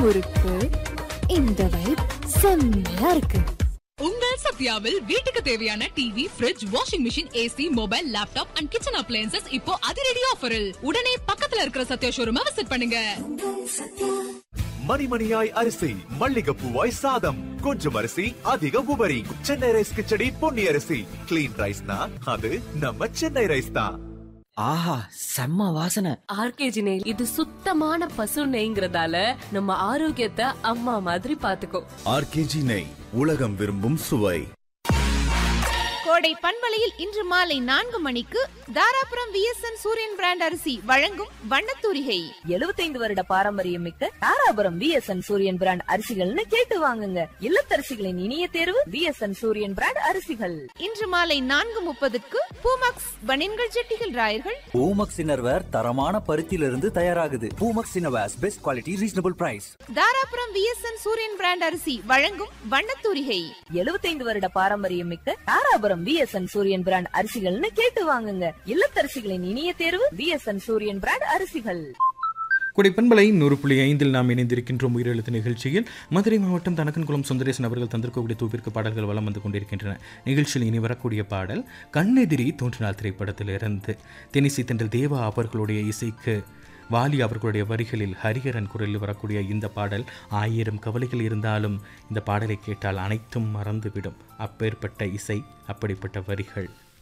முறுக்கு இந்த வைப் செம்மையா இருக்கு உங்கள் சத்யாவில் வீட்டுக்கு தேவையான TV fridge washing machine AC mobile laptop and kitchen appliances இப்போ அதிரடி ஆஃபரில் உடனே பக்கத்துல இருக்கிற சத்யா ஷோரூமை விசிட் பண்ணுங்க மணிமணியாய் அரிசி மல்லிகைப்பூவாய் சாதம் கொஞ்சம் அரிசி அதிக உபரி சென்னை ரைஸ் கிச்சடி பொன்னி அரிசி கிளீன் ரைஸ்னா அது நம்ம சென்னை ரைஸ் தான் ஆஹா செம்ம வாசனை ஆர்கேஜி நெய் இது சுத்தமான பசு நெய்ங்கிறதால நம்ம ஆரோக்கியத்தை அம்மா மாதிரி பாத்துக்கோ ஆர்கேஜி நெய் உலகம் விரும்பும் சுவை கோடை பண்பலையில் இன்று மாலை நான்கு மணிக்கு தாராபுரம் விஎஸ்என் சூரியன் பிராண்ட் அரிசி வழங்கும் வண்ணத்தூரிகை எழுபத்தைந்து வருட பாரம்பரியம் மிக்க தாராபுரம் விஎஸ்என் சூரியன் பிராண்ட் அரிசிகள்னு கேட்டு வாங்குங்க இல்லத்தரசிகளின் இனிய தேர்வு விஎஸ்என் சூரியன் பிராண்ட் அரிசிகள் இன்று மாலை நான்கு முப்பதுக்கு பூமாக்ஸ் பனின்கள் ஜெட்டிகள் ராயர்கள் பூமக்ஸ் இன்னர்வேர் தரமான பருத்தியிலிருந்து தயாராகுது Poomex innerwears best quality reasonable price Dharapuram V S N Suriyan brand அரிசி வழங்கும் வண்ணத்தூரிகை எழுபத்தைந்து வருட பாரம்பரியம் மிக்க தாராபுரம் விஎஸ்என் சூரியன் பிராண்ட் அரிசிகள்னு கேட்டு வாங்குங்க இல்லத்தரசிகளின் இனிய தேர்வு விஎஸ்என் சூரியன் பிராண்ட் அரிசிகள் குடைப்பண்பலை நூறு புள்ளி ஐந்தில் நாம் இணைந்திருக்கின்றோம் உயிரெழுத்து நிகழ்ச்சியில் மதுரை மாவட்டம் தனக்கன்குளம் சுந்தரேசன் அவர்கள் தந்திருக்கக்கூடிய தூவிற்கு பாடல்கள் வலம் வந்து கொண்டிருக்கின்றன நிகழ்ச்சியில் இனி வரக்கூடிய பாடல் கண்ணெதிரி தோன்றினார் திரைப்படத்திலிருந்து தெனிசி தென்றல் தேவா அவர்களுடைய இசைக்கு வாலி அவர்களுடைய வரிகளில் ஹரிஹரன் குரலில் வரக்கூடிய இந்த பாடல் ஆயிரம் கவலைகள் இருந்தாலும் இந்த பாடலை கேட்டால் அனைத்தும் மறந்துவிடும் அப்பேற்பட்ட இசை அப்படிப்பட்ட வரிகள்